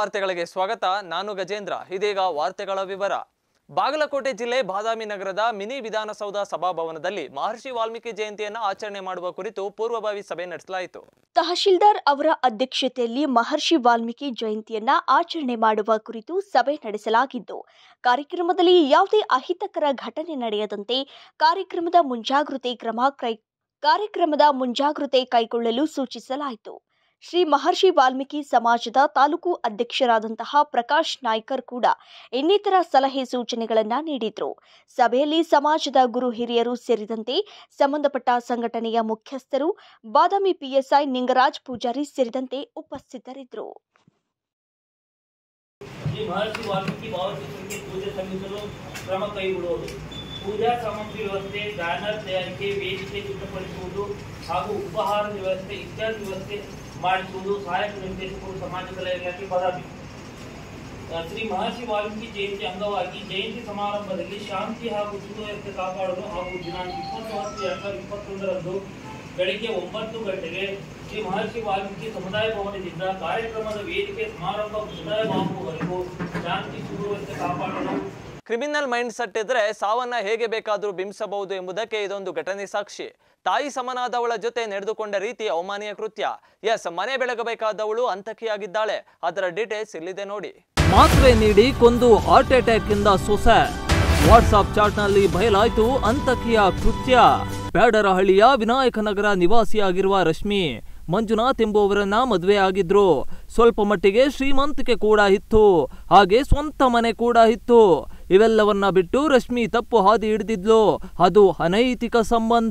ವಾರ್ತೆಗಳಿಗೆ ಸ್ವಾಗತ ನಾನು ಗಜೇಂದ್ರ ಇದೀಗ ವಾರ್ತೆಗಳ ವಿವರ ಬಾಗಲಕೋಟೆ ಜಿಲ್ಲೆ ಬಾದಾಮಿ ನಗರದ ಮಿನಿ ವಿಧಾನಸೌಧ ಸಭಾಭವನದಲ್ಲಿ ಮಹರ್ಷಿ ವಾಲ್ಮೀಕಿ ಜಯಂತಿಯನ್ನು ಆಚರಣೆ ಮಾಡುವ ಕುರಿತು ಪೂರ್ವಭಾವಿ ಸಭೆ ನಡೆಸಲಾಯಿತು ತಹಶೀಲ್ದಾರ್ ಅವರ ಅಧ್ಯಕ್ಷತೆಯಲ್ಲಿ ಮಹರ್ಷಿ ವಾಲ್ಮೀಕಿ ಜಯಂತಿಯನ್ನ ಆಚರಣೆ ಮಾಡುವ ಕುರಿತು ಸಭೆ ನಡೆಸಲಾಗಿದ್ದು ಕಾರ್ಯಕ್ರಮದಲ್ಲಿ ಯಾವುದೇ ಅಹಿತಕರ ಘಟನೆ ನಡೆಯದಂತೆ ಕಾರ್ಯಕ್ರಮದ ಮುಂಜಾಗೃತೆ ಕ್ರಮ ಕೈ ಕಾರ್ಯಕ್ರಮದ ಮುಂಜಾಗೃತೆ ಕೈಗೊಳ್ಳಲು ಸೂಚಿಸಲಾಯಿತು ಶ್ರೀ ಮಹರ್ಷಿ ವಾಲ್ಮೀಕಿ ಸಮಾಜದ ತಾಲೂಕು ಅಧ್ಯಕ್ಷರಾದಂತಹ ಪ್ರಕಾಶ್ ನಾಯ್ಕರ್ ಕೂಡ ಇನ್ನಿತರ ಸಲಹೆ ಸೂಚನೆಗಳನ್ನ ನೀಡಿದ್ರು ಸಭೆಯಲ್ಲಿ ಸಮಾಜದ ಗುರು ಹಿರಿಯರು ಸೇರಿದಂತೆ ಸಂಬಂಧಪಟ್ಟ ಸಂಘಟನೆಯ ಮುಖ್ಯಸ್ಥರು ಬಾದಾಮಿ ಪಿಎಸ್ಐ ನಿಂಗರಾಜ್ ಪೂಜಾರಿ ಸೇರಿದಂತೆ ಉಪಸ್ಥಿತರಿದ್ದರು ಶ್ರೀ ಮಹರ್ಷಿ ವಾಲ್ಮೀಕಿ ಭಾವಚಿತ್ರಕ್ಕೆ ಪೂಜೆ ಸಲ್ಲಿಸಲು ಕ್ರಮ ಕೈಗೊಳ್ಳುವುದು ಪೂಜಾ ಸಾಮಗ್ರಿ ವ್ಯವಸ್ಥೆ ಬ್ಯಾನರ್ ತಯಾರಿಕೆ ವೇದಿಕೆ ಸಿದ್ಧಪಡಿಸುವುದು ಹಾಗೂ ಉಪಹಾರ ವ್ಯವಸ್ಥೆ ಇತ್ಯಾದಿ ವ್ಯವಸ್ಥೆ ಮಾಡಿಸುವುದು ಸಹಾಯಕ ನಿರ್ದೇಶಕರು ಸಮಾಜ ಕಲ್ಯಾಣ ಇಲಾಖೆ ಬಾದಾಮಿ ಆ, ಶ್ರೀ ಮಹರ್ಷಿ ವಾಲ್ಮೀಕಿ ಜಯಂತಿ ಅಂಗವಾಗಿ ಜಯಂತಿ ಸಮಾರಂಭದಲ್ಲಿ ಶಾಂತಿ ಹಾಗೂ ಸುವ್ಯವಸ್ಥೆ ಕಾಪಾಡಲು ಹಾಗೂ ದಿನಾಂಕ ಇಪ್ಪತ್ತು ಹತ್ತು ಎರಡ್ ಸಾವಿರದ ಇಪ್ಪತ್ತೊಂದರಂದು ಬೆಳಿಗ್ಗೆ ಒಂಬತ್ತು ಗಂಟೆಗೆ ಶ್ರೀ ಮಹರ್ಷಿ ವಾಲ್ಮೀಕಿ ಸಮುದಾಯ ಭವನದಿಂದ ಕಾರ್ಯಕ್ರಮದ ವೇದಿಕೆ ಸಮಾರಂಭ ಮುಕ್ತಾಯವಾಗುವವರೆಗೂ ಶಾಂತಿ ಸುವ್ಯವಸ್ಥೆ ಕಾಪಾಡಲು ಕ್ರಿಮಿನಲ್ ಮೈಂಡ್ ಸೆಟ್ ಇದ್ರೆ ಸಾವನ್ನ ಹೇಗೆ ಬೇಕಾದರೂ ಬಿಂಬಿಸಬಹುದು ಎಂಬುದಕ್ಕೆ ಇದೊಂದು ಘಟನೆ ಸಾಕ್ಷಿ ತಾಯಿ ಸಮನಾದವಳ ಜೊತೆ ನಡೆದುಕೊಂಡ ರೀತಿ ಅವಮಾನೀಯ ಕೃತ್ಯ ಎಸ್ ಮನೆ ಬೆಳಗಬೇಕಾದವಳು ಅಂತಕಿಯಾಗಿದ್ದಾಳೆ ಅದರ ಡೀಟೇಲ್ಸ್ ಇಲ್ಲಿದೆ ನೋಡಿ ಮಾತ್ರೆ ನೀಡಿ ಕೊಂದು ಹಾರ್ಟ್ ಅಟ್ಯಾಕ್ ಇಂದ ಸೊಸೆ ವಾಟ್ಸ್ಆಪ್ ಚಾಟ್ನಲ್ಲಿ ಬಯಲಾಯ್ತು ಅಂತಕಿಯ ಕೃತ್ಯ ಬ್ಯಾಡರಹಳ್ಳಿಯ ವಿನಾಯಕನಗರ ನಿವಾಸಿಯಾಗಿರುವ ರಶ್ಮಿ ಮಂಜುನಾಥ್ ಎಂಬುವರನ್ನ ಮದುವೆ ಆಗಿದ್ರು ಸ್ವಲ್ಪ ಮಟ್ಟಿಗೆ ಶ್ರೀಮಂತಿಕೆ ಕೂಡ ಇತ್ತು ಹಾಗೆ ಸ್ವಂತ ಮನೆ ಕೂಡ ಇತ್ತು ಇವೆಲ್ಲವನ್ನ ಬಿಟ್ಟು ರಶ್ಮಿ ತಪ್ಪು ಹಾದಿ ಹಿಡಿದಿದ್ಲು ಅದು ಅನೈತಿಕ ಸಂಬಂಧ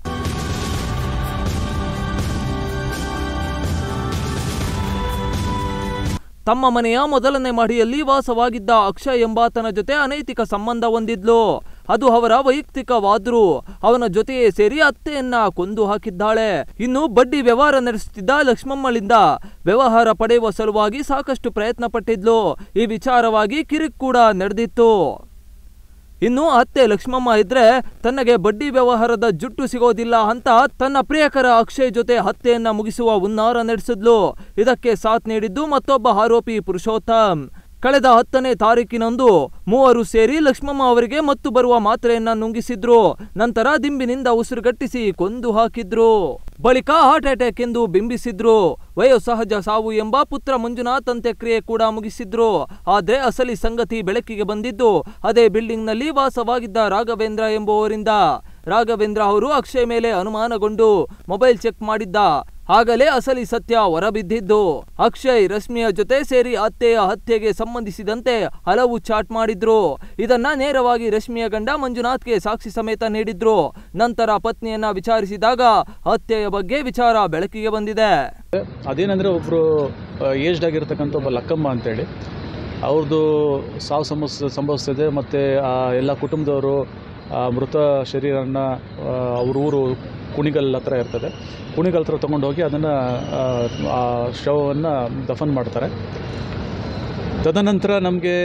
ತಮ್ಮ ಮನೆಯ ಮೊದಲನೇ ಮಹಡಿಯಲ್ಲಿ ವಾಸವಾಗಿದ್ದ ಅಕ್ಷಯ್ ಎಂಬಾತನ ಜೊತೆ ಅನೈತಿಕ ಸಂಬಂಧ ಹೊಂದಿದ್ಲು ಅದು ಅವರ ವೈಯಕ್ತಿಕವಾದ್ರು ಅವನ ಜೊತೆಯೇ ಸೇರಿ ಅತ್ತೆಯನ್ನ ಕೊಂದು ಹಾಕಿದ್ದಾಳೆ ಇನ್ನು ಬಡ್ಡಿ ವ್ಯವಹಾರ ನಡೆಸುತ್ತಿದ್ದ ಲಕ್ಷ್ಮಮ್ಮಳಿಂದ ವ್ಯವಹಾರ ಪಡೆಯುವ ಸಲುವಾಗಿ ಸಾಕಷ್ಟು ಪ್ರಯತ್ನ ಪಟ್ಟಿದ್ಲು ಈ ವಿಚಾರವಾಗಿ ಕಿರಿಕ್ ಕೂಡ ನಡೆದಿತ್ತು ಇನ್ನು ಅತ್ತೆ ಲಕ್ಷ್ಮಮ್ಮ ಇದ್ರೆ ತನ್ನಗೆ ಬಡ್ಡಿ ವ್ಯವಹಾರದ ಜುಟ್ಟು ಸಿಗೋದಿಲ್ಲ ಅಂತ ತನ್ನ ಪ್ರಿಯಕರ ಅಕ್ಷಯ್ ಜೊತೆ ಹತ್ಯೆಯನ್ನ ಮುಗಿಸುವ ಹುನ್ನಾರ ನಡೆಸಿದ್ಲು ಇದಕ್ಕೆ ಸಾಥ್ ನೀಡಿದ್ದು ಮತ್ತೊಬ್ಬ ಆರೋಪಿ ಪುರುಷೋತ್ತಮ್ ಕಳೆದ ಹತ್ತನೇ ತಾರೀಕಿನಂದು ಮೂವರು ಸೇರಿ ಲಕ್ಷ್ಮಮ್ಮ ಅವರಿಗೆ ಮತ್ತು ಬರುವ ಮಾತ್ರೆಯನ್ನ ನುಂಗಿಸಿದ್ರು ನಂತರ ದಿಂಬಿನಿಂದ ಉಸಿರುಗಟ್ಟಿಸಿ ಕೊಂದು ಹಾಕಿದ್ರು ಬಳಿಕ ಹಾರ್ಟ್ ಅಟ್ಯಾಕ್ ಎಂದು ಬಿಂಬಿಸಿದ್ರು ವಯೋಸಹಜ ಸಾವು ಎಂಬ ಪುತ್ರ ಮಂಜುನಾಥ್ ಅಂತ್ಯಕ್ರಿಯೆ ಕೂಡ ಮುಗಿಸಿದ್ರು ಆದ್ರೆ ಅಸಲಿ ಸಂಗತಿ ಬೆಳಕಿಗೆ ಬಂದಿದ್ದು ಅದೇ ಬಿಲ್ಡಿಂಗ್ನಲ್ಲಿ ವಾಸವಾಗಿದ್ದ ರಾಘವೇಂದ್ರ ಎಂಬುವರಿಂದ ರಾಘವೇಂದ್ರ ಅವರು ಅಕ್ಷಯ್ ಮೇಲೆ ಅನುಮಾನಗೊಂಡು ಮೊಬೈಲ್ ಚೆಕ್ ಮಾಡಿದ್ದ ಆಗಲೇ ಅಸಲಿ ಸತ್ಯ ಹೊರಬಿದ್ದಿದ್ದು ಅಕ್ಷಯ್ ರಶ್ಮಿಯ ಜೊತೆ ಸೇರಿ ಅತ್ತೆಯ ಹತ್ಯೆಗೆ ಸಂಬಂಧಿಸಿದಂತೆ ಹಲವು ಚಾಟ್ ಮಾಡಿದ್ರು ಇದನ್ನ ನೇರವಾಗಿ ರಶ್ಮಿಯ ಗಂಡ ಮಂಜುನಾಥ್ಗೆ ಸಾಕ್ಷಿ ಸಮೇತ ನೀಡಿದ್ರು ನಂತರ ಪತ್ನಿಯನ್ನ ವಿಚಾರಿಸಿದಾಗ ಹತ್ಯೆಯ ಬಗ್ಗೆ ವಿಚಾರ ಬೆಳಕಿಗೆ ಬಂದಿದೆ ಅದೇನೆಂದರೆ ಒಬ್ಬರು ಏಜ್ಡ್ ಆಗಿರ್ತಕ್ಕಂಥ ಒಬ್ಬ ಲಕ್ಕಮ್ಮ ಅಂತೇಳಿ ಅವ್ರದ್ದು ಸಾವು ಸಂಭವಿಸ್ ಸಂಭವಿಸ್ತಿದೆ ಮತ್ತು ಎಲ್ಲ ಕುಟುಂಬದವರು ಆ ಮೃತ ಶರೀರನ ಅವ್ರ ಊರು ಕುಣಿಗಲ್ ಹತ್ರ ಇರ್ತದೆ ಕುಣಿಗಲ್ ಹತ್ರ ತೊಗೊಂಡು ಹೋಗಿ ಅದನ್ನು ಆ ಶವವನ್ನು ದಫನ್ ಮಾಡ್ತಾರೆ ತದನಂತರ ನಮಗೆ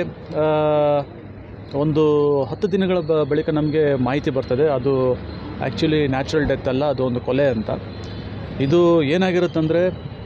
ಒಂದು ಹತ್ತು ದಿನಗಳ ಬ- ಬಳಿಕ ನಮಗೆ ಮಾಹಿತಿ ಬರ್ತದೆ ಅದು ಆ್ಯಕ್ಚುಲಿ ನ್ಯಾಚುರಲ್ ಡೆತ್ ಅಲ್ಲ ಅದು ಒಂದು ಕೊಲೆ ಅಂತ ಇದು ಏನಾಗಿರುತ್ತಂದರೆ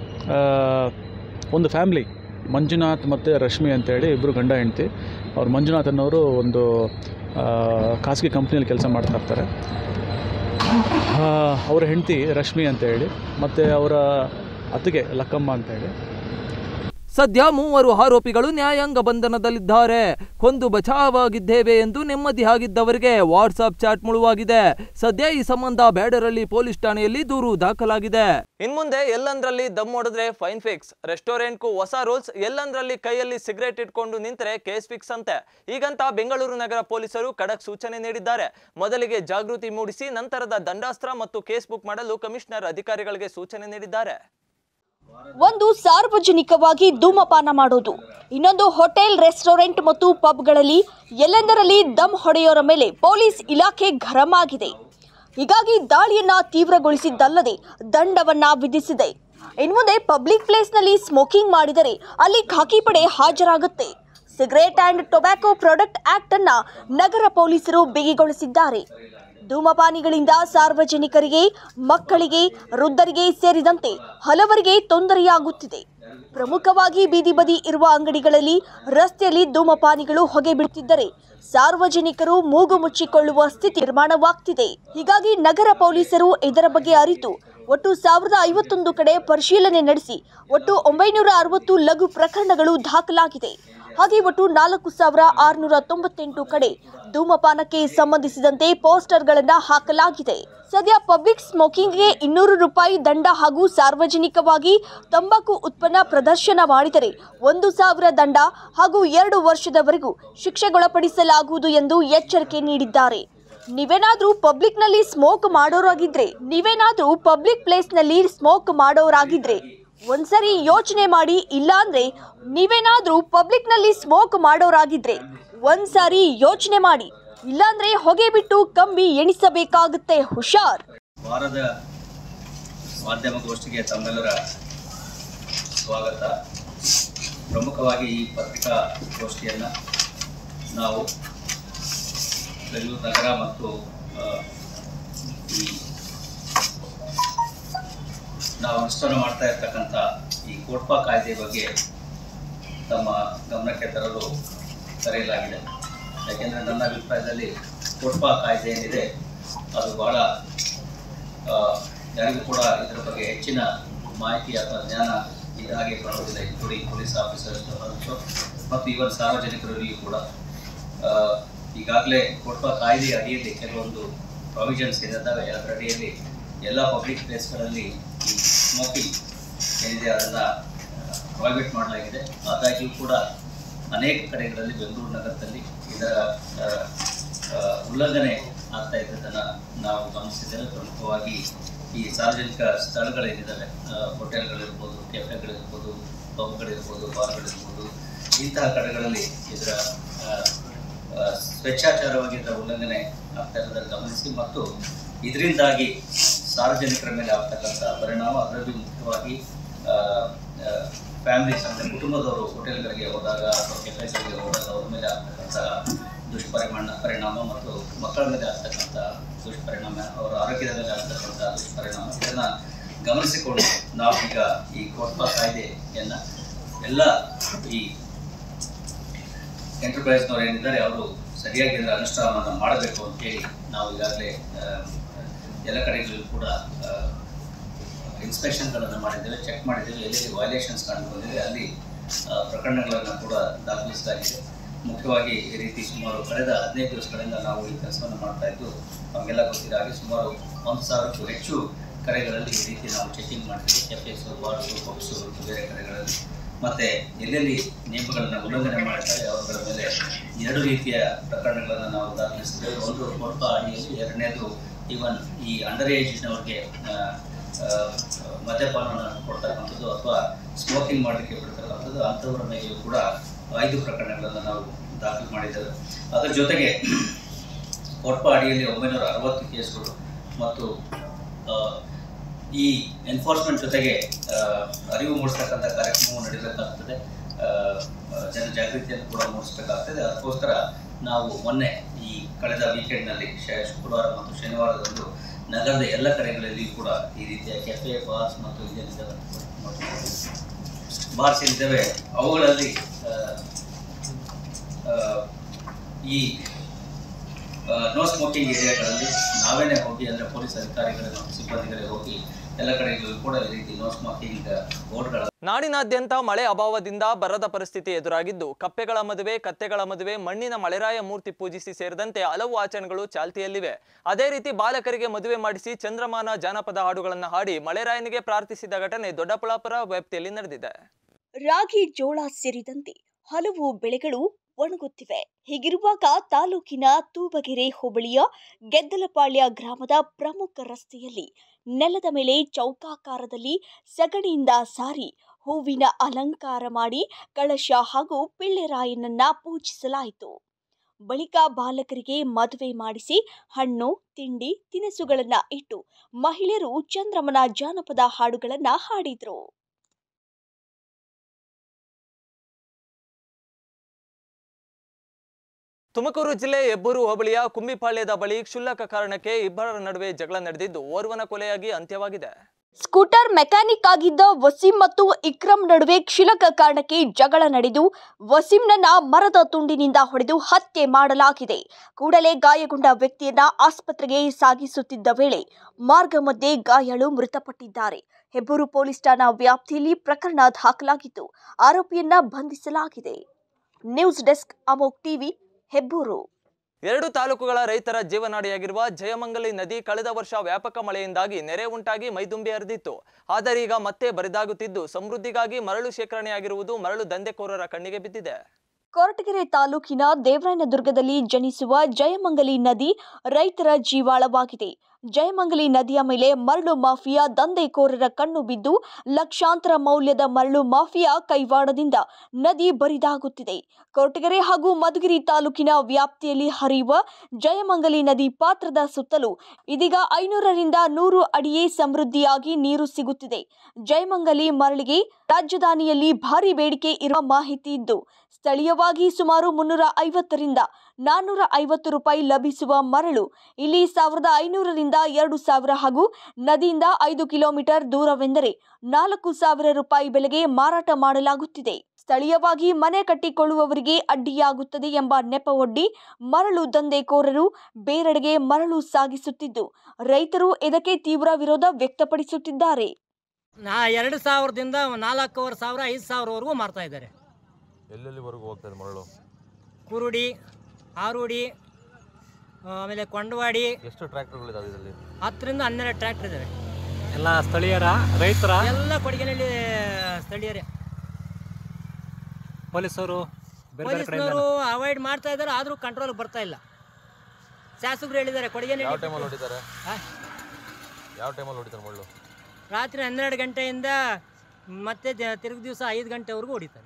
ಒಂದು ಫ್ಯಾಮ್ಲಿ ಮಂಜುನಾಥ್ ಮತ್ತು ರಶ್ಮಿ ಅಂತೇಳಿ ಇಬ್ಬರು ಗಂಡ ಹೆಂಡತಿ ಅವ್ರು ಮಂಜುನಾಥ್ ಅನ್ನೋರು ಒಂದು ಆ, ಖಾಸಗಿ ಕಂಪ್ನಿಯಲ್ಲಿ ಕೆಲಸ ಮಾಡ್ತಾ ಇರ್ತಾರೆ ಆ, ಅವರ ಹೆಂಡತಿ ರಶ್ಮಿ ಅಂತ ಹೇಳಿ ಮತ್ತು ಅವರ ಅತ್ತಿಗೆ ಲಕ್ಕಮ್ಮ ಅಂತೇಳಿ ಸದ್ಯ ಮೂವರು ಆರೋಪಿಗಳು ನ್ಯಾಯಾಂಗ ಬಂಧನದಲ್ಲಿದ್ದಾರೆ ಕೊಂದು ಬಚಾವಾಗಿದ್ದೇವೆ ಎಂದು ನೆಮ್ಮದಿ ಆಗಿದ್ದವರಿಗೆ ವಾಟ್ಸಾಪ್ ಚಾಟ್ ಮುಳುವಾಗಿದೆ ಸದ್ಯ ಈ ಸಂಬಂಧ ಬ್ಯಾಡರಳ್ಳಿ ಪೊಲೀಸ್ ಠಾಣೆಯಲ್ಲಿ ದೂರು ದಾಖಲಾಗಿದೆ ಇನ್ಮುಂದೆ ಎಲ್ಲಂದ್ರಲ್ಲಿ ದಮ್ ಹೊಡೆದ್ರೆ ಫೈನ್ ಫಿಕ್ಸ್ ರೆಸ್ಟೋರೆಂಟ್ಗೂ ಹೊಸ ರೂಲ್ಸ್ ಎಲ್ಲಂದ್ರಲ್ಲಿ ಕೈಯಲ್ಲಿ ಸಿಗರೇಟ್ ಇಟ್ಕೊಂಡು ನಿಂತರೆ ಕೇಸ್ ಫಿಕ್ಸ್ ಅಂತೆ ಈಗಂತ ಬೆಂಗಳೂರು ನಗರ ಪೊಲೀಸರು ಖಡಕ್ ಸೂಚನೆ ನೀಡಿದ್ದಾರೆ ಮೊದಲಿಗೆ ಜಾಗೃತಿ ಮೂಡಿಸಿ ನಂತರದ ದಂಡಾಸ್ತ್ರ ಮತ್ತು ಕೇಸ್ ಬುಕ್ ಮಾಡಲು ಕಮಿಷನರ್ ಅಧಿಕಾರಿಗಳಿಗೆ ಸೂಚನೆ ನೀಡಿದ್ದಾರೆ ಒಂದು ಸಾರ್ವಜನಿಕವಾಗಿ ಧೂಮಪಾನ ಮಾಡೋದು ಇನ್ನೊಂದು ಹೋಟೆಲ್ ರೆಸ್ಟೋರೆಂಟ್ ಮತ್ತು ಪಬ್ಗಳಲ್ಲಿ ಎಲ್ಲೆಂದರಲ್ಲಿ ದಮ್ ಹೊಡೆಯೋರ ಮೇಲೆ ಪೊಲೀಸ್ ಇಲಾಖೆ ಗರಂ ಆಗಿದೆ ಹೀಗಾಗಿ ದಾಳಿಯನ್ನ ತೀವ್ರಗೊಳಿಸಿದ್ದಲ್ಲದೆ ದಂಡವನ್ನ ವಿಧಿಸಿದೆ ಇನ್ಮುಂದೆ ಪಬ್ಲಿಕ್ ಪ್ಲೇಸ್ನಲ್ಲಿ ಸ್ಮೋಕಿಂಗ್ ಮಾಡಿದರೆ ಅಲ್ಲಿ ಖಾಕಿ ಪಡೆ ಹಾಜರಾಗುತ್ತೆ cigarette and tobacco product act ಅನ್ನ ನಗರ ಪೊಲೀಸರು ಬಿಗಿಗೊಳಿಸಿದ್ದಾರೆ ಧೂಮಪಾನಿಗಳಿಂದ ಸಾರ್ವಜನಿಕರಿಗೆ ಮಕ್ಕಳಿಗೆ ವೃದ್ಧರಿಗೆ ಸೇರಿದಂತೆ ಹಲವರಿಗೆ ತೊಂದರೆಯಾಗುತ್ತಿದೆ ಪ್ರಮುಖವಾಗಿ ಬೀದಿ ಬದಿ ಇರುವ ಅಂಗಡಿಗಳಲ್ಲಿ ರಸ್ತೆಯಲ್ಲಿ ಧೂಮಪಾನಿಗಳು ಹೊಗೆ ಬಿಡುತ್ತಿದ್ದರೆ ಸಾರ್ವಜನಿಕರು ಮೂಗು ಮುಚ್ಚಿಕೊಳ್ಳುವ ಸ್ಥಿತಿ ನಿರ್ಮಾಣವಾಗ್ತಿದೆ ಹೀಗಾಗಿ ನಗರ ಪೊಲೀಸರು ಇದರ ಬಗ್ಗೆ ಅರಿತು ಒಟ್ಟು ಸಾವಿರದ ಐವತ್ತೊಂದು ಕಡೆ ಪರಿಶೀಲನೆ ನಡೆಸಿ ಒಟ್ಟು ಒಂಬೈನೂರ ಅರವತ್ತು ಲಘು ಪ್ರಕರಣಗಳು ದಾಖಲಾಗಿದೆ ಹಾಗೆ ಒಟ್ಟು ನಾಲ್ಕು ಸಾವಿರ ಆರುನೂರ ತೊಂಬತ್ತೆಂಟು ಕಡೆ ಧೂಮಪಾನಕ್ಕೆ ಸಂಬಂಧಿಸಿದಂತೆ ಪೋಸ್ಟರ್ಗಳನ್ನು ಹಾಕಲಾಗಿದೆ ಸದ್ಯ ಪಬ್ಲಿಕ್ ಸ್ಮೋಕಿಂಗ್ಗೆ ಇನ್ನೂರು ರೂಪಾಯಿ ದಂಡ ಹಾಗೂ ಸಾರ್ವಜನಿಕವಾಗಿ ತಂಬಾಕು ಉತ್ಪನ್ನ ಪ್ರದರ್ಶನ ಮಾಡಿದರೆ ಒಂದು ಸಾವಿರ ದಂಡ ಹಾಗೂ ಎರಡು ವರ್ಷದವರೆಗೂ ಶಿಕ್ಷೆಗೊಳಪಡಿಸಲಾಗುವುದು ಎಂದು ಎಚ್ಚರಿಕೆ ನೀಡಿದ್ದಾರೆ ನೀವೇನಾದ್ರೂ ಪಬ್ಲಿಕ್ನಲ್ಲಿ ಸ್ಮೋಕ್ ಮಾಡೋರಾಗಿದ್ರೆ ನೀವೇನಾದ್ರೂ ಪಬ್ಲಿಕ್ ಪ್ಲೇಸ್ನಲ್ಲಿ ಸ್ಮೋಕ್ ಮಾಡೋರಾಗಿದ್ರೆ ಒಂದ್ಸರಿ ಯೋಚನೆ ಮಾಡಿ ಇಲ್ಲಾಂದ್ರೆ ನೀವೇನಾದ್ರೂ ಪಬ್ಲಿಕ್ನಲ್ಲಿ ಸ್ಮೋಕ್ ಮಾಡೋರಾಗಿದ್ರೆ ಒಂದ್ಸಾರಿ ಯೋಚನೆ ಮಾಡಿ ಇಲ್ಲಾಂದ್ರೆ ಹೊಗೆ ಬಿಟ್ಟು ಕಂಬಿ ಎಣಿಸಬೇಕಾಗುತ್ತೆ ಹುಷಾರ್ ವಾರದ ಮಾಧ್ಯಮಗೋಷ್ಠಿಗೆ ತಮ್ಮೆಲ್ಲರ ಸ್ವಾಗತ ಪ್ರಮುಖವಾಗಿ ಈ ಪತ್ರಿಕಾ ಗೋಷ್ಠಿಯನ್ನು ನಾವು ಬೆಂಗಳೂರು ನಗರ ಮತ್ತು ಆ, ಈ ನಾವು ಅನುಷ್ಠಾನ ಮಾಡ್ತಾ ಇರ್ತಕ್ಕಂಥ ಈ ಕೋಟ್ಪಾ ಕಾಯ್ದೆ ಬಗ್ಗೆ ತಮ್ಮ ಗಮನಕ್ಕೆ ತರಲು ಕರೆಯಲಾಗಿದೆ ಯಾಕೆಂದರೆ ನನ್ನ ಅಭಿಪ್ರಾಯದಲ್ಲಿ ಕೋಟ್ಪಾ ಕಾಯ್ದೆ ಏನಿದೆ ಅದು ಬಹಳ ಆ, ಯಾರಿಗೂ ಕೂಡ ಇದರ ಬಗ್ಗೆ ಹೆಚ್ಚಿನ ಮಾಹಿತಿ ಅಥವಾ ಜ್ಞಾನ ಇದಾಗೆ ಕಾಣುವುದಿಲ್ಲ ಇನ್ಕ್ಲೂಡಿಂಗ್ ಪೊಲೀಸ್ ಆಫೀಸರ್ಸ್ ಮತ್ತು ಇವನ್ ಸಾರ್ವಜನಿಕರಲ್ಲಿಯೂ ಕೂಡ ಆ, ಈಗಾಗಲೇ ಕೊಡುವ ಕಾಯ್ದೆ ಅಡಿಯಲ್ಲಿ ಕೆಲವೊಂದು ಪ್ರಾವಿಷನ್ಸ್ ಇದ್ದಾವೆ ಅದರ ಅಡಿಯಲ್ಲಿ ಎಲ್ಲ ಪಬ್ಲಿಕ್ ಪ್ಲೇಸ್ಗಳಲ್ಲಿ ಈ ಸ್ಮೋಕಿಂಗ್ ಏನಿದೆ ಅದನ್ನು ಪ್ರಾಹಿಬಿಟ್ ಮಾಡಲಾಗಿದೆ ಆದಾಗ್ಯೂ ಕೂಡ ಅನೇಕ ಕಡೆಗಳಲ್ಲಿ ಬೆಂಗಳೂರು ನಗರದಲ್ಲಿ ಇದರ ಆ, ಆ, ಉಲ್ಲಂಘನೆ ಆಗ್ತಾ ಇದ್ದದನ್ನು ನಾವು ಗಮನಿಸಿದ್ದೇವೆ ಪ್ರಮುಖವಾಗಿ ಈ ಸಾರ್ವಜನಿಕ ಸ್ಥಳಗಳೇನಿದ್ದಾವೆ ಆ, ಹೋಟೆಲ್ಗಳಿರ್ಬೋದು ಕೆಫೆಗಳಿರ್ಬೋದು ಪಬ್ಗಳಿರ್ಬೋದು ಬಾರ್ಗಳಿರ್ಬೋದು ಇಂತಹ ಕಡೆಗಳಲ್ಲಿ ಇದರ ಆ, ಆ, ಸ್ವೇಚ್ಛಾಚಾರವಾಗಿ ಇದರ ಉಲ್ಲಂಘನೆ ಆಗ್ತಾ ಇರೋದನ್ನು ಗಮನಿಸಿ ಮತ್ತು ಇದರಿಂದಾಗಿ ಸಾರ್ವಜನಿಕರ ಮೇಲೆ ಆಗ್ತಕ್ಕಂಥ ಪರಿಣಾಮ ಅದರಲ್ಲಿ ಮುಖ್ಯವಾಗಿ ಫ್ಯಾಮಿಲೀಸ್ ಅಂದರೆ ಕುಟುಂಬದವರು ಹೋಟೆಲ್ಗಳಿಗೆ ಹೋದಾಗ ಅಥವಾ ಕೆಫೆಗಳಿಗೆ ಹೋದಾಗ ಅವ್ರ ಮೇಲೆ ಆಗ್ತಕ್ಕಂಥ ದುಷ್ಪರಿಮಾಣ ಪರಿಣಾಮ ಮತ್ತು ಮಕ್ಕಳ ಮೇಲೆ ಆಗ್ತಕ್ಕಂಥ ದುಷ್ಪರಿಣಾಮ ಅವರ ಆರೋಗ್ಯದ ಮೇಲೆ ಆಗ್ತಕ್ಕಂಥ ದುಷ್ಪರಿಣಾಮ ಇದನ್ನು ಗಮನಿಸಿಕೊಂಡು ನಾವೀಗ ಈ ಕೋಟ್ಪಾ ಕಾಯ್ದೆಯನ್ನು ಎಲ್ಲ ಈ ಎಂಟರ್ಪ್ರೈಸ್ನವ್ರು ಏನಿದ್ದಾರೆ ಅವರು ಸರಿಯಾಗಿ ಇದರ ಅನುಷ್ಠಾನವನ್ನು ಮಾಡಬೇಕು ಅಂತೇಳಿ ನಾವು ಈಗಾಗಲೇ ಆ, ಎಲ್ಲ ಕಡೆಗಳಲ್ಲೂ ಕೂಡ ಇನ್ಸ್ಪೆಕ್ಷನ್ಗಳನ್ನು ಮಾಡಿದ್ದೇವೆ ಚೆಕ್ ಮಾಡಿದ್ದೇವೆ ಎಲ್ಲೆಲ್ಲಿ ವೈಲೇಷನ್ಸ್ ಕಂಡು ಬಂದಿದೆ ಅಲ್ಲಿ ಆ, ಪ್ರಕರಣಗಳನ್ನು ಕೂಡ ದಾಖಲಿಸಲಾಗಿದೆ ಮುಖ್ಯವಾಗಿ ಈ ರೀತಿ ಸುಮಾರು ಕಳೆದ ಹದಿನೈದು ದಿವಸಗಳಿಂದ ನಾವು ಈ ಕೆಲಸವನ್ನು ಮಾಡ್ತಾ ಇದ್ದು ನಮಗೆಲ್ಲ ಗೊತ್ತಿರೋ ಹಾಗೆ ಸುಮಾರು ಒಂದು ಸಾವಿರಕ್ಕೂ ಹೆಚ್ಚು ಕಡೆಗಳಲ್ಲಿ ಈ ರೀತಿ ನಾವು ಚೆಕಿಂಗ್ ಮಾಡ್ತೀವಿ ಕೆಫೆಸು ಬಾರ್ಸು ಪಬ್ಸು ಬೇರೆ ಕಡೆಗಳಲ್ಲಿ ಮತ್ತೆ ಎಲ್ಲೆಲ್ಲಿ ನಿಯಮಗಳನ್ನು ಉಲ್ಲಂಘನೆ ಮಾಡ್ತಾರೆ ಅವುಗಳ ಮೇಲೆ ಎರಡು ರೀತಿಯ ಪ್ರಕರಣಗಳನ್ನು ನಾವು ದಾಖಲಿಸಿದ್ದೇವೆ ಒಂದು ಕೊಡ್ಪ ಅಡಿಯಲ್ಲಿ ಎರಡನೇದು ಈವನ್ ಈ ಅಂಡರ್ ಏಜ್ನವ್ರಿಗೆ ಮದ್ಯಪಾನವನ್ನು ಕೊಡ್ತಕ್ಕಂಥದ್ದು ಅಥವಾ ಸ್ಮೋಕಿಂಗ್ ಮಾಡಲಿಕ್ಕೆ ಬಿಡ್ತಕ್ಕಂಥದ್ದು ಅಂಥವ್ರ ಮೇಲೆಯೂ ಕೂಡ ಐದು ಪ್ರಕರಣಗಳನ್ನು ನಾವು ದಾಖಲು ಮಾಡಿದ್ದೇವೆ ಅದರ ಜೊತೆಗೆ ಕೊಡ್ಪ ಅಡಿಯಲ್ಲಿ ಒಂಬೈನೂರ ಅರವತ್ತು ಕೇಸ್ಗಳು ಮತ್ತು ಆ, ಈ ಎನ್ಫೋರ್ಸ್ಮೆಂಟ್ ಜೊತೆಗೆ ಆ, ಅರಿವು ಮೂಡಿಸ್ತಕ್ಕಂಥ ಕಾರ್ಯಕ್ರಮವು ನಡೀಬೇಕಾಗ್ತದೆ ಆ, ಆ, ಜನ ಜಾಗೃತಿಯನ್ನು ಕೂಡ ಮೂಡಿಸಬೇಕಾಗ್ತದೆ ಅದಕ್ಕೋಸ್ಕರ ನಾವು ಮೊನ್ನೆ ಈ ಕಳೆದ ವೀಕೆಂಡ್ನಲ್ಲಿ ಶ ಶುಕ್ರವಾರ ಮತ್ತು ಶನಿವಾರದಂದು ನಗರದ ಎಲ್ಲ ಕಡೆಗಳಲ್ಲಿಯೂ ಕೂಡ ಈ ರೀತಿಯ ಕೆಫೆ ಬಾರ್ಸ್ ಮತ್ತು ಇದೇನಿದ್ದಾವೆ ಬಾರ್ಸ್ ಏನಿದ್ದಾವೆ ಅವುಗಳಲ್ಲಿ ಆ, ಆ, ಈ ನೋ ಸ್ಮೋಕಿಂಗ್ ಏರಿಯಾಗಳಲ್ಲಿ ನಾವೇನೇ ಹೋಗಿ ಅಂದರೆ ಪೊಲೀಸ್ ಅಧಿಕಾರಿಗಳು ಮತ್ತು ಸಿಬ್ಬಂದಿಗಳೇ ಹೋಗಿ ಎಲ್ಲ ಕಡೆಗಳಲ್ಲೂ ಕೂಡ ಈ ರೀತಿ ನೋ ಸ್ಮೋಕಿಂಗ್ ಬೋರ್ಡ್ಗಳ ನಾಡಿನಾದ್ಯಂತ ಮಳೆ ಅಭಾವದಿಂದ ಬರದ ಪರಿಸ್ಥಿತಿ ಎದುರಾಗಿದ್ದು ಕಪ್ಪೆಗಳ ಮದುವೆ ಕತ್ತೆಗಳ ಮದುವೆ ಮಣ್ಣಿನ ಮಳೆರಾಯ ಮೂರ್ತಿ ಪೂಜಿಸಿ ಸೇರಿದಂತೆ ಹಲವು ಆಚರಣೆಗಳು ಚಾಲ್ತಿಯಲ್ಲಿವೆ ಅದೇ ರೀತಿ ಬಾಲಕರಿಗೆ ಮದುವೆ ಮಾಡಿಸಿ ಚಂದ್ರಮಾನ ಜಾನಪದ ಹಾಡುಗಳನ್ನು ಹಾಡಿ ಮಳೆರಾಯನಿಗೆ ಪ್ರಾರ್ಥಿಸಿದ ಘಟನೆ ದೊಡ್ಡಬಳ್ಳಾಪುರ ವ್ಯಾಪ್ತಿಯಲ್ಲಿ ನಡೆದಿದೆ ರಾಗಿ ಜೋಳ ಸೇರಿದಂತೆ ಹಲವು ಬೆಳೆಗಳು ಒಣಗುತ್ತಿವೆ ಹೀಗಿರುವಾಗ ತಾಲೂಕಿನ ತೂಬಗೆರೆ ಹೋಬಳಿಯ ಗೆದ್ದಲಪಾಳ್ಯ ಗ್ರಾಮದ ಪ್ರಮುಖ ರಸ್ತೆಯಲ್ಲಿ ನೆಲದ ಮೇಲೆ ಚೌಕಾಕಾರದಲ್ಲಿ ಸಗಣಿಯಿಂದ ಸಾರಿ ಹೂವಿನ ಅಲಂಕಾರ ಮಾಡಿ ಕಳಶ ಹಾಗೂ ಪಿಳ್ಳೆರಾಯನನ್ನ ಪೂಜಿಸಲಾಯಿತು ಬಳಿಕ ಬಾಲಕರಿಗೆ ಮದುವೆ ಮಾಡಿಸಿ ಹಣ್ಣು ತಿಂಡಿ ತಿನಿಸುಗಳನ್ನ ಇಟ್ಟು ಮಹಿಳೆಯರು ಚಂದ್ರಮನ ಜಾನಪದ ಹಾಡುಗಳನ್ನ ಹಾಡಿದ್ರು ತುಮಕೂರು ಜಿಲ್ಲೆ ಹೆಬ್ಬೂರು ಹೋಬಳಿಯ ಕುಂಬಿಪಾಳ್ಯದ ಬಳಿ ಕ್ಷುಲ್ಲಕ ಕಾರಣಕ್ಕೆ ಇಬ್ಬರ ನಡುವೆ ಜಗಳ ನಡೆದಿದ್ದು ಓರ್ವನ ಕೊಲೆಯಾಗಿ ಅಂತ್ಯವಾಗಿದೆ ಸ್ಕೂಟರ್ ಮೆಕ್ಯಾನಿಕ್ ಆಗಿದ್ದ ವಸೀಂ ಮತ್ತು ಇಕ್ರಮ್ ನಡುವೆ ಕ್ಷುಲಕ ಕಾರಣಕ್ಕೆ ಜಗಳ ನಡೆದು ವಸೀಂನನ್ನ ಮರದ ತುಂಡಿನಿಂದ ಹೊಡೆದು ಹತ್ಯೆ ಮಾಡಲಾಗಿದೆ ಕೂಡಲೇ ಗಾಯಗೊಂಡ ವ್ಯಕ್ತಿಯನ್ನ ಆಸ್ಪತ್ರೆಗೆ ಸಾಗಿಸುತ್ತಿದ್ದ ವೇಳೆ ಮಾರ್ಗ ಮಧ್ಯೆ ಗಾಯಾಳು ಮೃತಪಟ್ಟಿದ್ದಾರೆ ಹೆಬ್ಬೂರು ಪೊಲೀಸ್ ಠಾಣಾ ವ್ಯಾಪ್ತಿಯಲ್ಲಿ ಪ್ರಕರಣ ದಾಖಲಾಗಿದ್ದು ಆರೋಪಿಯನ್ನ ಬಂಧಿಸಲಾಗಿದೆ news desk Amogh TV Hebbur ಎರಡು ತಾಲೂಕುಗಳ ರೈತರ ಜೀವನಾಡಿಯಾಗಿರುವ ಜಯಮಂಗಲಿ ನದಿ ಕಳೆದ ವರ್ಷ ವ್ಯಾಪಕ ಮಳೆಯಿಂದಾಗಿ ನೆರೆ ಉಂಟಾಗಿ ಮೈದುಂಬಿ ಹರಿದಿತ್ತು ಆದರೆ ಈಗ ಮತ್ತೆ ಬರಿದಾಗುತ್ತಿದ್ದು ಸಮೃದ್ಧಿಗಾಗಿ ಮರಳು ಶೇಖರಣೆಯಾಗಿರುವುದು ಮರಳು ದಂಧೆಕೋರರ ಕಣ್ಣಿಗೆ ಬಿದ್ದಿದೆ ಕೊರಟಗೆರೆ ತಾಲೂಕಿನ ದೇವರಾಯನದುರ್ಗದಲ್ಲಿ ಜನಿಸುವ ಜಯಮಂಗಲಿ ನದಿ ರೈತರ ಜೀವಾಳವಾಗಿದೆ ಜಯಮಂಗಲಿ ನದಿಯ ಮೇಲೆ ಮರಳು ಮಾಫಿಯಾ ದಂಧೆಕೋರರ ಕಣ್ಣು ಬಿದ್ದು ಲಕ್ಷಾಂತರ ಮೌಲ್ಯದ ಮರಳು ಮಾಫಿಯಾ ಕೈವಾಡದಿಂದ ನದಿ ಬರಿದಾಗುತ್ತಿದೆ ಕೊರಟಗೆರೆ ಹಾಗೂ ಮಧುಗಿರಿ ತಾಲೂಕಿನ ವ್ಯಾಪ್ತಿಯಲ್ಲಿ ಹರಿಯುವ ಜಯಮಂಗಲಿ ನದಿ ಪಾತ್ರದ ಸುತ್ತಲೂ ಇದೀಗ ಐನೂರರಿಂದ ನೂರು ಅಡಿಯೇ ಸಮೃದ್ಧಿಯಾಗಿ ನೀರು ಸಿಗುತ್ತಿದೆ ಜಯಮಂಗಲಿ ಮರಳಿಗೆ ರಾಜಧಾನಿಯಲ್ಲಿ ಭಾರಿ ಬೇಡಿಕೆ ಇರುವ ಮಾಹಿತಿ ಇದ್ದು ಸ್ಥಳೀಯವಾಗಿ ಸುಮಾರು ಮುನ್ನೂರ ಐವತ್ತರಿಂದ ನಾನ್ನೂರ ಐವತ್ತು ರೂಪಾಯಿ ಲಭಿಸುವ ಮರಳು ಇಲ್ಲಿ ಸಾವಿರದ ಐನೂರರಿಂದ ಎರಡು ಸಾವಿರ ಹಾಗೂ ನದಿಯಿಂದ ಐದು ಕಿಲೋಮೀಟರ್ ದೂರವೆಂದರೆ ನಾಲ್ಕು ಸಾವಿರ ರೂಪಾಯಿ ಬೆಲೆಗೆ ಮಾರಾಟ ಮಾಡಲಾಗುತ್ತಿದೆ ಸ್ಥಳೀಯವಾಗಿ ಮನೆ ಕಟ್ಟಿಕೊಳ್ಳುವವರಿಗೆ ಅಡ್ಡಿಯಾಗುತ್ತದೆ ಎಂಬ ನೆಪವೊಡ್ಡಿ ಮರಳು ದಂಧೆಕೋರರು ಬೇರೆಡೆಗೆ ಮರಳು ಸಾಗಿಸುತ್ತಿದ್ದು ರೈತರು ಇದಕ್ಕೆ ತೀವ್ರ ವಿರೋಧ ವ್ಯಕ್ತಪಡಿಸುತ್ತಿದ್ದಾರೆ ನಾ ಎರಡು ಸಾವಿರದಿಂದ ನಾಲ್ಕೂವರೆ ಸಾವಿರ ಐದು ಸಾವಿರವರೆಗೂ ಮಾರ್ತಾ ಇದ್ದಾರೆ ಎಲ್ಲೆಲ್ಲಿವರೆಗೂ ಹೋಗ್ತಾ ಇದೆ ಮರಳು ಕುರುಡಿ ಆರುಡಿ ಆಮೇಲೆ ಕೊಂಡವಾಡಿ ಎಷ್ಟು ಟ್ರ್ಯಾಕ್ಟರ್ಗಳಿದಾವೆ ಇದರಲ್ಲಿ ಹತ್ತರಿಂದ ಹನ್ನೆರಡು ಟ್ರ್ಯಾಕ್ಟರ್ ಇದ್ದಾವೆ ಎಲ್ಲ ಸ್ಥಳೀಯರ ರೈತರ ಎಲ್ಲ ಕೊಡಗಿನಲ್ಲಿ ಸ್ಥಳೀಯರೇ ಪೊಲೀಸರು ಬೇರೆ ಬೇರೆ ಕಡೆಯಿಂದ ಪೊಲೀಸ್ನವರು ಅವಾಯ್ಡ್ ಮಾಡ್ತಾ ಇದ್ದಾರೆ ಆದರೂ ಕಂಟ್ರೋಲ್ ಬರ್ತಾ ಇಲ್ಲ ಶಾಸಕರು ಹೇಳಿದ್ದಾರೆ ಕೊಡಗಿನಲ್ಲಿ ಯಾವ ಟೈಮಲ್ಲಿ ಹೊಡಿತಾರೆ ಆ? ಯಾವ ಟೈಮಲ್ಲಿ ಹೊಡಿತಾರೆ ಮರಳು ರಾತ್ರಿ ಹನ್ನೆರಡು ಗಂಟೆಯಿಂದ ಮತ್ತೆ ದ- ತಿರುಗಿ ದಿವಸ ಐದು ಗಂಟೆವರೆಗೂ ಹೊಡಿತಾರೆ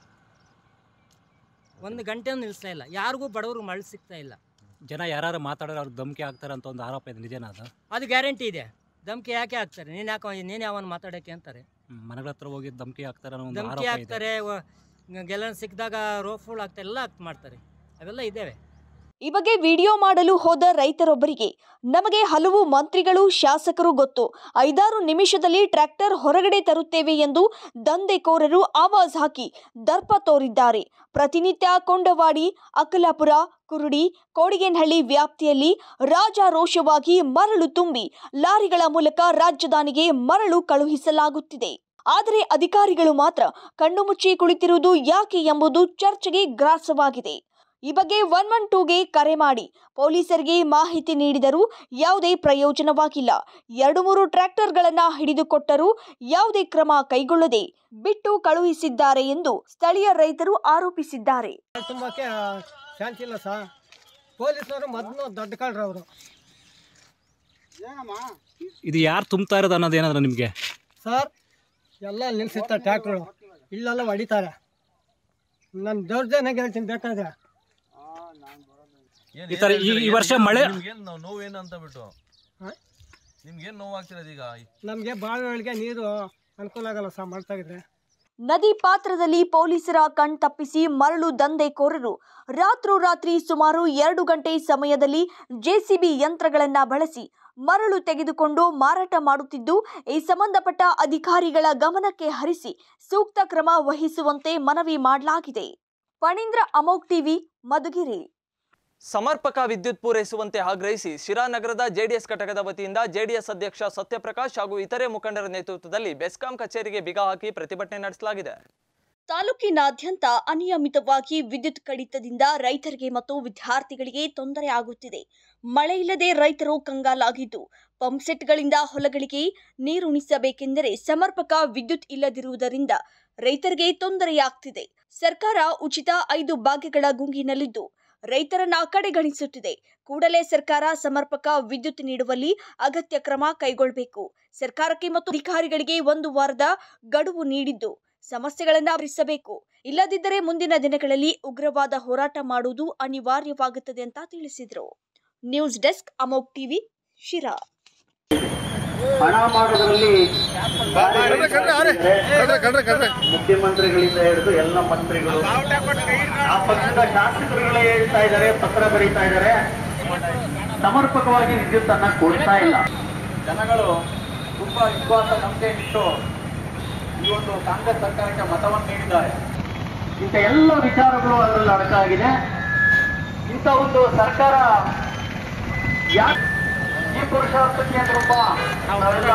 ಒಂದು ಗಂಟೆ ನಿಲ್ಲಿಸ್ತಾ ಇಲ್ಲ ಯಾರಿಗೂ ಬಡವ್ರಿಗೆ ಮಳೆ ಸಿಗ್ತಾ ಇಲ್ಲ ಜನ ಯಾರು ಮಾತಾಡೋರು ಅವ್ರಿಗೆ ಧಮಕಿ ಆಗ್ತಾರೆ ಅಂತ ಒಂದು ಆರೋಪ ಇದೆ ನಿಜನಾ ಅದು ಅದು ಗ್ಯಾರಂಟಿ ಇದೆ ಧಮಕಿ ಯಾಕೆ ಹಾಕ್ತಾರೆ ನೀನು ಯಾಕೆ ನೀನು ಯಾವನ್ ಮಾತಾಡೋಕ್ಕೆ ಅಂತಾರೆ ಹ್ಮ್, ಮನೆಗಳ ಹತ್ರ ಹೋಗಿ ಧಮಕಿ ಆಗ್ತಾರೆ ಅನ್ನೋ ಒಂದು ಧಮಕಿ ಆರೋಪ ಇದೆ ಹಾಕ್ತಾರೆ ಗೆಲ್ಲ ಸಿಕ್ಕಿದಾಗ ರೋಫುಲ್ ಆಗ್ತಾರೆ ಎಲ್ಲ ಆಕ್ಟ್ ಮಾಡ್ತಾರೆ ಅವೆಲ್ಲ ಇದ್ದಾವೆ ಈ ಬಗ್ಗೆ ವಿಡಿಯೋ ಮಾಡಲು ಹೋದ ರೈತರೊಬ್ಬರಿಗೆ ನಮಗೆ ಹಲವು ಮಂತ್ರಿಗಳು ಶಾಸಕರು ಗೊತ್ತು ಐದಾರು ನಿಮಿಷದಲ್ಲಿ ಟ್ರ್ಯಾಕ್ಟರ್ ಹೊರಗಡೆ ತರುತ್ತೇವೆ ಎಂದು ದಂಧೆಕೋರರು ಆವಾಜ್ ಹಾಕಿ ದರ್ಪ ತೋರಿದ್ದಾರೆ ಪ್ರತಿನಿತ್ಯ ಕೊಂಡವಾಡಿ ಅಕ್ಕಲಾಪುರ ಕುರುಡಿ ಕೋಡಿಗೇನಹಳ್ಳಿ ವ್ಯಾಪ್ತಿಯಲ್ಲಿ ರಾಜಾರೋಷವಾಗಿ ಮರಳು ತುಂಬಿ ಲಾರಿಗಳ ಮೂಲಕ ರಾಜಧಾನಿಗೆ ಮರಳು ಕಳುಹಿಸಲಾಗುತ್ತಿದೆ ಆದರೆ ಅಧಿಕಾರಿಗಳು ಮಾತ್ರ ಕಣ್ಣು ಮುಚ್ಚಿ ಕುಳಿತಿರುವುದು ಯಾಕೆ ಎಂಬುದು ಚರ್ಚೆಗೆ ಗ್ರಾಸವಾಗಿದೆ ಈ ಬಗ್ಗೆ ಒನ್ ಒನ್ ಟೂಗೆ ಕರೆ ಮಾಡಿ ಪೊಲೀಸರಿಗೆ ಮಾಹಿತಿ ನೀಡಿದರೂ ಯಾವುದೇ ಪ್ರಯೋಜನವಾಗಿಲ್ಲ ಎರಡು ಮೂರು ಟ್ರ್ಯಾಕ್ಟರ್ಗಳನ್ನ ಹಿಡಿದುಕೊಟ್ಟರೂ ಯಾವುದೇ ಕ್ರಮ ಕೈಗೊಳ್ಳದೆ ಬಿಟ್ಟು ಕಳುಹಿಸಿದ್ದಾರೆ ಎಂದು ಸ್ಥಳೀಯ ರೈತರು ಆರೋಪಿಸಿದ್ದಾರೆ ತುಂಬಕ್ಕೆ ಶಾಂತಿ ಇಲ್ಲ ಸರ್ ಪೊಲೀಸ್ನವರು ಮೊದಲು ದೊಡ್ಡ ಕಳ್ರು ಅವರು ಇದು ಯಾರು ತುಂಬ್ತಾ ಇರೋದು ಅನ್ನೋದು ಏನಾದ್ರು ನಿಮಗೆ ಸರ್ ಎಲ್ಲ ನಿಲ್ಸಿರ್ತಾರೆ ಟ್ಯಾಕ್ಟ್ರು ಇಲ್ಲೆಲ್ಲ ಹೊಡಿತಾರೆ ನಾನು ದೌರ್ಜನ್ಯ ಹೇಳ್ತೀನಿ ಬೇಕಾದ್ರೆ ಈ ತರ ಈ- ಈ ವರ್ಷ ಮಳೆ ನಿಮ್ಗೇನು ನೋವು ನೋವೇನು ಅಂತ ಬಿಟ್ಟು ಹಾ? ನಿಮ್ಗೇನು ನೋವು ಆಗ್ತಿರೋದು ಈಗ ನಮಗೆ ಬಾವಿಗಳಿಗೆ ನೀರು ಅನುಕೂಲ ಆಗಲ್ಲ ಸರ್ ಮಾಡ್ತಾ ಇದ್ರೆ ನದಿ ಪಾತ್ರದಲ್ಲಿ ಪೊಲೀಸರ ಕಣ್ ತಪ್ಪಿಸಿ ಮರಳು ದಂಧೆಕೋರರು ರಾತ್ರೋರಾತ್ರಿ ಸುಮಾರು ಎರಡು ಗಂಟೆ ಸಮಯದಲ್ಲಿ ಜೆಸಿಬಿ ಯಂತ್ರಗಳನ್ನ ಬಳಸಿ ಮರಳು ತೆಗೆದುಕೊಂಡು ಮಾರಾಟ ಮಾಡುತ್ತಿದ್ದು ಈ ಸಂಬಂಧಪಟ್ಟ ಅಧಿಕಾರಿಗಳ ಗಮನಕ್ಕೆ ಹರಿಸಿ ಸೂಕ್ತ ಕ್ರಮ ವಹಿಸುವಂತೆ ಮನವಿ ಮಾಡಲಾಗಿದೆ ಫಣೀಂದ್ರ ಅಮೋಕ್ ಟಿವಿ ಮಧುಗಿರಿ ಸಮರ್ಪಕ ವಿದ್ಯುತ್ ಪೂರೈಸುವಂತೆ ಆಗ್ರಹಿಸಿ ಶಿರಾನಗರದ ಜೆಡಿಎಸ್ ಘಟಕದ ವತಿಯಿಂದ ಜೆಡಿಎಸ್ ಅಧ್ಯಕ್ಷ ಸತ್ಯಪ್ರಕಾಶ್ ಹಾಗೂ ಇತರೆ ಮುಖಂಡರ ನೇತೃತ್ವದಲ್ಲಿ ಬೆಸ್ಕಾಂ ಕಚೇರಿಗೆ ಬಿಗ ಹಾಕಿ ಪ್ರತಿಭಟನೆ ನಡೆಸಲಾಗಿದೆ ತಾಲೂಕಿನಾದ್ಯಂತ ಅನಿಯಮಿತವಾಗಿ ವಿದ್ಯುತ್ ಕಡಿತದಿಂದ ರೈತರಿಗೆ ಮತ್ತು ವಿದ್ಯಾರ್ಥಿಗಳಿಗೆ ತೊಂದರೆ ಆಗುತ್ತಿದೆ ಮಳೆ ಇಲ್ಲದೆ ರೈತರು ಕಂಗಾಲಾಗಿದ್ದು ಪಂಪ್ಸೆಟ್ಗಳಿಂದ ಹೊಲಗಳಿಗೆ ನೀರುಣಿಸಬೇಕೆಂದರೆ ಸಮರ್ಪಕ ವಿದ್ಯುತ್ ಇಲ್ಲದಿರುವುದರಿಂದ ರೈತರಿಗೆ ತೊಂದರೆಯಾಗ್ತಿದೆ ಸರ್ಕಾರ ಉಚಿತ ಐದು ಭಾಗ್ಯಗಳ ಗುಂಗಿನಲ್ಲಿದ್ದು ರೈತರನ್ನ ಕಡೆಗಣಿಸುತ್ತಿದೆ ಕೂಡಲೇ ಸರ್ಕಾರ ಸಮರ್ಪಕ ವಿದ್ಯುತ್ ನೀಡುವಲ್ಲಿ ಅಗತ್ಯ ಕ್ರಮ ಕೈಗೊಳ್ಳಬೇಕು ಸರ್ಕಾರಕ್ಕೆ ಮತ್ತು ಅಧಿಕಾರಿಗಳಿಗೆ ಒಂದು ವಾರದ ಗಡುವು ನೀಡಿದ್ದು ಸಮಸ್ಯೆಗಳನ್ನು ಆವರಿಸಬೇಕು ಇಲ್ಲದಿದ್ದರೆ ಮುಂದಿನ ದಿನಗಳಲ್ಲಿ ಉಗ್ರವಾದ ಹೋರಾಟ ಮಾಡುವುದು ಅನಿವಾರ್ಯವಾಗುತ್ತದೆ ಅಂತ ತಿಳಿಸಿದರು news desk Amogh TV Sira ಹಣ ಮಾಡೋದ್ರಲ್ಲಿ ಮುಖ್ಯಮಂತ್ರಿಗಳಿಂದ ಹಿಡಿದು ಎಲ್ಲ ಮಂತ್ರಿಗಳು ಆ ಪಕ್ಷದ ಶಾಸಕರುಗಳೇ ಹೇಳ್ತಾ ಇದ್ದಾರೆ ಪತ್ರ ಬರೀತಾ ಇದ್ದಾರೆ ಸಮರ್ಪಕವಾಗಿ ವಿದ್ಯುತ್ ಅನ್ನ ಕೊಡ್ತಾ ಇಲ್ಲ ಜನಗಳು ತುಂಬಾ ವಿಶ್ವಾಸ ನಂಬಿಕೆ ಇಟ್ಟು ಈ ಒಂದು ಕಾಂಗ್ರೆಸ್ ಸರ್ಕಾರಕ್ಕೆ ಮತವನ್ನು ನೀಡಿದ್ದಾರೆ ಇಂಥ ಎಲ್ಲ ವಿಚಾರಗಳು ಅದರಲ್ಲಿ ಅಡಕಾಗಿದೆ ಇಂಥ ಒಂದು ಸರ್ಕಾರ ಯಾಕೆ ಈ ಪುರುಷಾರ್ಥಕ್ಕೆ ಅಂದ್ರಪ್ಪ ನಾವೆಲ್ಲ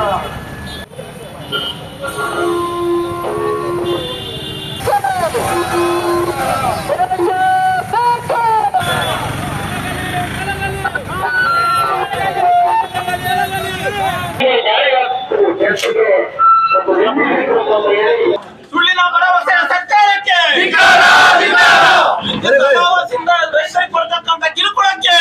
ಸುಳ್ಳಿನ ಭರವಸೆಯ ಸರ್ಕಾರಕ್ಕೆ ಭರವಸೆಯಿಂದ ರೈತರಿಗೆ ಕೊಡ್ತಕ್ಕಂಥ ಕಿರುಕುಳಕ್ಕೆ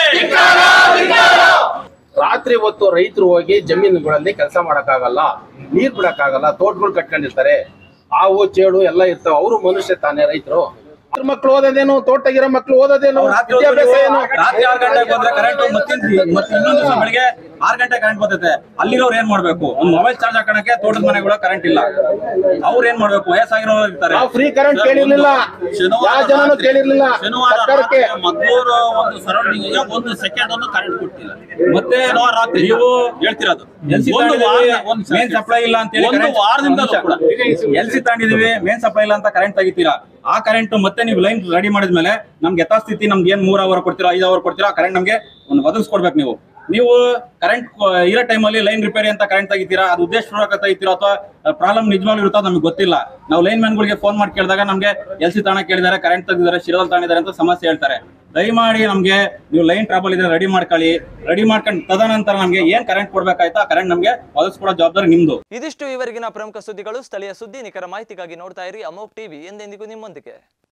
ರಾತ್ರಿ ಹೊತ್ತು ರೈತರು ಹೋಗಿ ಜಮೀನುಗಳಲ್ಲಿ ಕೆಲಸ ಮಾಡಕ್ಕಾಗಲ್ಲ ನೀರ್ ಬಿಡಕ್ಕಾಗಲ್ಲ ತೋಟಗಳು ಕಟ್ಕೊಂಡಿರ್ತಾರೆ ಹಾವು ಚೇಳು ಎಲ್ಲ ಇರ್ತಾವ ಅವರು ಮನುಷ್ಯ ತಾನೇ ರೈತರು ಮಕ್ಳು ಓದೋದೇನು ತೋಟಗಿರೋ ಮಕ್ಳು ಓದೋದೇನು ವಿದ್ಯಾಭ್ಯಾಸ ಏನು ರಾತ್ರಿ ಆರು ಗಂಟೆಗೆ ಬಂದ್ರೆ ಕರೆಂಟ್ ಮತ್ತೆ ಮತ್ತೆ ಇನ್ನೊಂದು ದಿವಸ ಬೆಳಿಗ್ಗೆ ಆರು ಗಂಟೆ ಕರೆಂಟ್ ಬರ್ತೈತೆ ಅಲ್ಲಿರೋರು ಏನ್ ಮಾಡ್ಬೇಕು ಒಂದ್ ಮೊಬೈಲ್ ಚಾರ್ಜ್ ಹಾಕೋಣಕ್ಕೆ ತೋಟದ ಮನೆಗಳ ಕರೆಂಟ್ ಇಲ್ಲ ಅವ್ರು ಏನ್ ಮಾಡ್ಬೇಕು ವಯಸ್ಸಾಗಿರೋರು ಇರ್ತಾರೆ ನಾವು ಫ್ರೀ ಕರೆಂಟ್ ಕೇಳಿರ್ಲಿಲ್ಲ ಯಾವ ಜನನು ಕೇಳಿರ್ಲಿಲ್ಲ ಸರ್ಕಾರಕ್ಕೆ ಮದ್ದೂರು ಒಂದು ಸರೌಂಡಿಂಗ್ ಒಂದು ಸೆಕೆಂಡ್ ಒಂದು ಕರೆಂಟ್ ಕೊಟ್ಟಿಲ್ಲ ಮತ್ತೆ ರಾತ್ರಿ ನೀವು ಹೇಳ್ತಿರೋದು ಒಂದು ಮೇನ್ ಸಪ್ಲೈ ಇಲ್ಲ ಅಂತ ಹೇಳಿ ಒಂದು ವಾರದಿಂದ ಕೂಡ. ಎಲ್ ಸಿ ತಗೊಂಡಿದೀವಿ ಮೇನ್ ಸಪ್ಲೈ ಇಲ್ಲ ಅಂತ ಕರೆಂಟ್ ತೆಗಿತೀರಾ ಆ ಕರೆಂಟ್ ಮತ್ತೆ ನೀವು ಲೈನ್ ರೆಡಿ ಮಾಡಿದ್ಮೇಲೆ ನಮ್ಗೆ ಯಥಾಸ್ಥಿತಿ ನಮ್ಗೆ ಏನ್ ಮೂರ್ ಅವರ್ ಕೊಡ್ತೀರಾ ಐದು ಅವರ್ ಕೊಡ್ತೀರಾ ಕರೆಂಟ್ ನಮ್ಗೆ ಒಂದು ಒದಗಿಸ್ಕೊಡ್ಬೇಕು ನೀವು ನೀವು ಕರೆಂಟ್ ಇರೋ ಟೈಮಲ್ಲಿ ಲೈನ್ ರಿಪೇರಿ ಅಂತ ಕರೆಂಟ್ ತೆಗಿತೀರಾ ಅದು ಉದ್ದೇಶಪೂರ್ವಕ ತೆಗಿತೀರಾ ಅಥವಾ ಪ್ರಾಬ್ಲಮ್ ನಿಜವಾಗ್ಲೂ ಇರುತ್ತೋ ನಮ್ಗೆ ಗೊತ್ತಿಲ್ಲ ನಾವು ಲೈನ್ ಮ್ಯಾನ್ಗಳಿಗೆ ಫೋನ್ ಮಾಡಿ ಕೇಳಿದಾಗ ನಮ್ಗೆ ಎಲ್ ಸಿ ತಾಣ ಕೇಳಿದ್ದಾರೆ ಕರೆಂಟ್ ತೆಗೆದಿದ್ದಾರೆ ಶಿರದಲ್ಲಿ ತಾಣಿದ್ದಾರೆ ಅಂತ ಸಮಸ್ಯೆ ಹೇಳ್ತಾರೆ ದಯಮಾಡಿ ನಮ್ಗೆ ನೀವು ಲೈನ್ ಟ್ರಾಬಲ್ ಇದ್ರೆ ರೆಡಿ ಮಾಡ್ಕೊಳ್ಳಿ ರೆಡಿ ಮಾಡ್ಕೊಂಡು ತದನಂತರ ನಮ್ಗೆ ಏನ್ ಕರೆಂಟ್ ಕೊಡ್ಬೇಕಾಯ್ತಾ ಕರೆಂಟ್ ನಮ್ಗೆ ಒದಗಿಸ್ಕೊಡೋ ಜವಾಬ್ದಾರಿ ನಿಮ್ದು ಇದಿಷ್ಟು ಇವರೆಗಿನ ಪ್ರಮುಖ ಸುದ್ದಿಗಳು ಸ್ಥಳೀಯ ಸುದ್ದಿ ನಿಖರ ಮಾಹಿತಿಗಾಗಿ ನೋಡ್ತಾ ಇರಿ ಅಮೋಕ್ ಟಿವಿ ಎಂದೆಂದಿಗೂ ನಿಮ್ಮೊಂದಿಗೆ